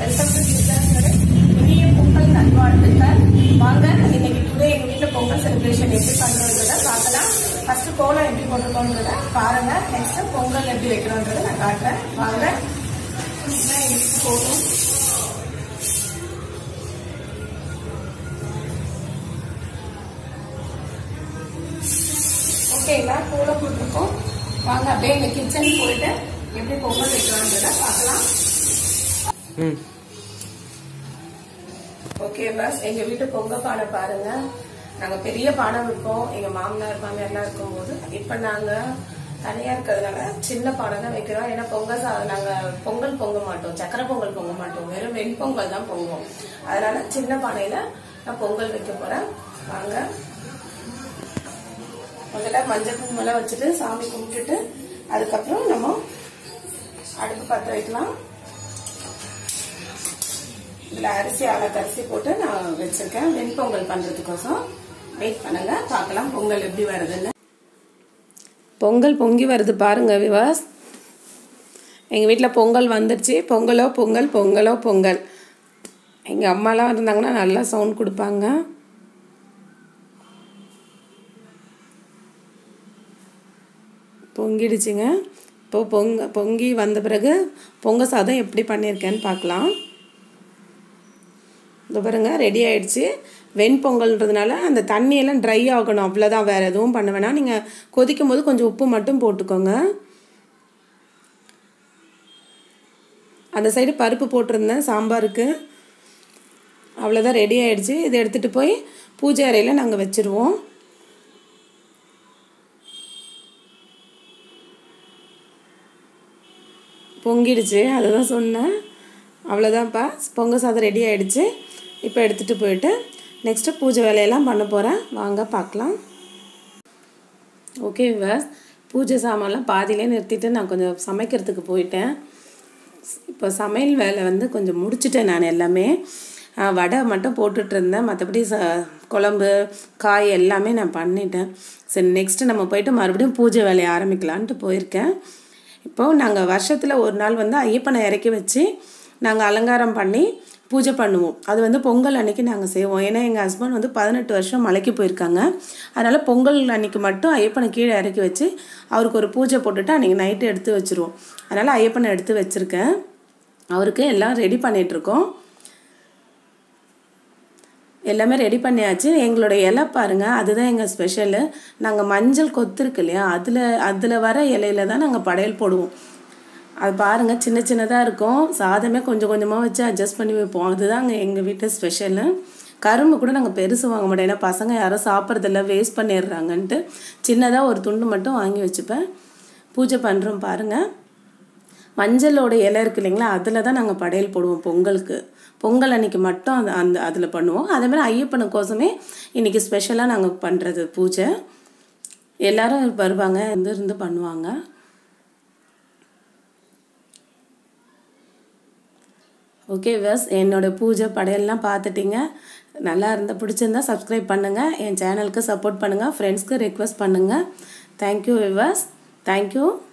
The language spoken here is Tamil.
வெல்கம் டு கிருஷ்ணாஸ்வரன் இனிய பொங்கல் நல்வாழ்த்துக்கள் வாங்க இன்னைக்கு டுடே எங்க வீட்டுல பொங்கல் செலிப்ரேஷன் எப்படி பண்றோன்றத பார்க்கலாம் ஃபர்ஸ்ட் கோலம் எப்படி போட்டுருக்கோன்றத பாருங்க நெக்ஸ்ட் பொங்கல் எப்படி வைக்கிறோன்றத நான் காட்டுறேன் வாங்க இதுதான் எங்க வீட்டு கோலம் ஓகேங்களா கோலம் போட்டிருக்கோம் வாங்க அப்படியே எங்க கிச்சன் போயிட்டு எப்படி பொங்கல் வைக்கிறோன்றத பார்க்கலாம் ம் ஓகே பஸ் எங்க வீட்டு பொங்க பானை பாருங்க நாங்க பெரிய பானை வைப்போம் எங்க மாமனார் மாமியார்லாம் இருக்கும்போது இப்ப நாங்க தனியா இருக்கிறதுனால சின்ன பானை தான் வைக்கிறோம் ஏன்னா பொங்கல் சா- நாங்க பொங்கல் பொங்க மாட்டோம் சக்கரை பொங்கல் பொங்க மாட்டோம் வெறும் வெண்பொங்கல் தான் பொங்குவோம் அதனால சின்ன பானையில நான் பொங்கல் வைக்க போறேன் வாங்க முதல்ல மஞ்சள் குங்குமம் வச்சுட்டு சாமி கும்பிட்டுட்டு அதுக்கப்புறம் நம்ம அடுப்பு பற்ற வைக்கலாம் இதுல அரிசி அளவுக்கு அரிசி போட்டு நான் வச்சிருக்கேன் வெண்பொங்கல் பண்றதுக்கோசம் வெயிட் பண்ணுங்க பார்க்கலாம் பொங்கல் எப்படி வருதுன்னு பொங்கல் பொங்கி வருது பாருங்க விவாஸ் எங்கள் வீட்டில் பொங்கல் வந்துடுச்சு பொங்கலோ பொங்கல் பொங்கலோ பொங்கல் எங்கள் அம்மாலாம் இருந்தாங்கன்னா நல்லா சவுண்ட் கொடுப்பாங்க பொங்கிடுச்சுங்க இப்போ பொங்க பொங்கி வந்த பிறகு பொங்க சாதம் எப்படி பண்ணியிருக்கேன்னு பார்க்கலாம் இந்த பாருங்க ரெடி ஆயிடுச்சு வெண்பொங்கல்ன்றதுனால அந்த தண்ணியெல்லாம் ட்ரை ஆகணும் அவ்வளோதான் வேறு எதுவும் பண்ண வேணாம் நீங்கள் கொதிக்கும் போது கொஞ்சம் உப்பு மட்டும் போட்டுக்கோங்க அந்த சைடு பருப்பு போட்டிருந்தேன் சாம்பாருக்கு அவ்வளோதான் ரெடி ஆயிடுச்சு இதை எடுத்துகிட்டு போய் பூஜை அறையில் நாங்கள் வச்சுருவோம் பொங்கிடுச்சு அதுதான் சொன்னேன் அவ்வளோதான்ப்பா பொங்க சாதம் ரெடி ஆயிடுச்சு இப்போ எடுத்துகிட்டு போயிட்டு நெக்ஸ்ட்டு பூஜை வேலையெல்லாம் பண்ண போகிறேன் வாங்க பார்க்கலாம் ஓகே விவாஸ் பூஜை சாமான்லாம் பாதியிலே நிறுத்திட்டு நான் கொஞ்சம் சமைக்கிறதுக்கு போயிட்டேன் இப்போ சமையல் வேலை வந்து கொஞ்சம் முடிச்சிட்டேன் நான் எல்லாமே ஆ, வடை மட்டும் போட்டுட்டு இருந்தேன் மற்றபடி ச குழம்பு காய் எல்லாமே நான் பண்ணிட்டேன் சரி நெக்ஸ்ட்டு நம்ம போயிட்டு மறுபடியும் பூஜை வேலையை ஆரம்பிக்கலான்ட்டு போயிருக்கேன் இப்போது நாங்கள் வருஷத்தில் ஒரு நாள் வந்து ஐயப்பனை இறக்கி வச்சு நாங்கள் அலங்காரம் பண்ணி பூஜை பண்ணுவோம் அது வந்து பொங்கல் அன்னைக்கு நாங்கள் செய்வோம் ஏன்னா எங்கள் ஹஸ்பண்ட் வந்து பதினெட்டு வருஷம் மலைக்கு போயிருக்காங்க அதனால் பொங்கல் அன்னைக்கு மட்டும் ஐயப்பனை கீழே இறக்கி வச்சு அவருக்கு ஒரு பூஜை போட்டுட்டு அன்றைக்கி நைட்டு எடுத்து வச்சுருவோம் அதனால் ஐயப்பனை எடுத்து வச்சுருக்கேன் அவருக்கு எல்லாம் ரெடி பண்ணிகிட்ருக்கோம் எல்லாமே ரெடி பண்ணியாச்சு எங்களோட இலை பாருங்க அதுதான் எங்கள் ஸ்பெஷலு நாங்கள் மஞ்சள் கொத்து இருக்கு இல்லையா அதில் அதில் வர இலையில தான் நாங்கள் படையல் போடுவோம் அது பாருங்க சின்ன சின்னதாக இருக்கும் சாதமே கொஞ்சம் கொஞ்சமாக வச்சு அட்ஜஸ்ட் பண்ணி வைப்போம் அதுதாங்க எங்கள் வீட்டு ஸ்பெஷலு கரும்பு கூட நாங்கள் பெருசு வாங்க மாட்டோம் ஏன்னா பசங்க யாரும் சாப்பிட்றதில்ல வேஸ்ட் பண்ணிடுறாங்கன்ட்டு சின்னதாக ஒரு துண்டு மட்டும் வாங்கி வச்சுப்பேன் பூஜை பண்ணுறோம் பாருங்கள் மஞ்சளோட இலை இருக்கு இல்லைங்களா அதில் தான் நாங்கள் படையல் போடுவோம் பொங்கலுக்கு பொங்கல் அன்னைக்கு மட்டும் அந்த அந்த அதில் பண்ணுவோம் அதே மாதிரி ஐயப்பனுக்கோசமே இன்றைக்கி ஸ்பெஷலாக நாங்கள் பண்ணுறது பூஜை எல்லாரும் வருவாங்க இருந்து இருந்து பண்ணுவாங்க ஓகே வஸ் என்னோட பூஜை படையெல்லாம் பார்த்துட்டீங்க நல்லா இருந்தால் பிடிச்சிருந்தா சப்ஸ்கிரைப் பண்ணுங்கள் என் சேனலுக்கு சப்போர்ட் பண்ணுங்கள் ஃப்ரெண்ட்ஸ்க்கு ரெக்வஸ்ட் பண்ணுங்கள் தேங்க்யூ விவர்ஸ் தேங்க்யூ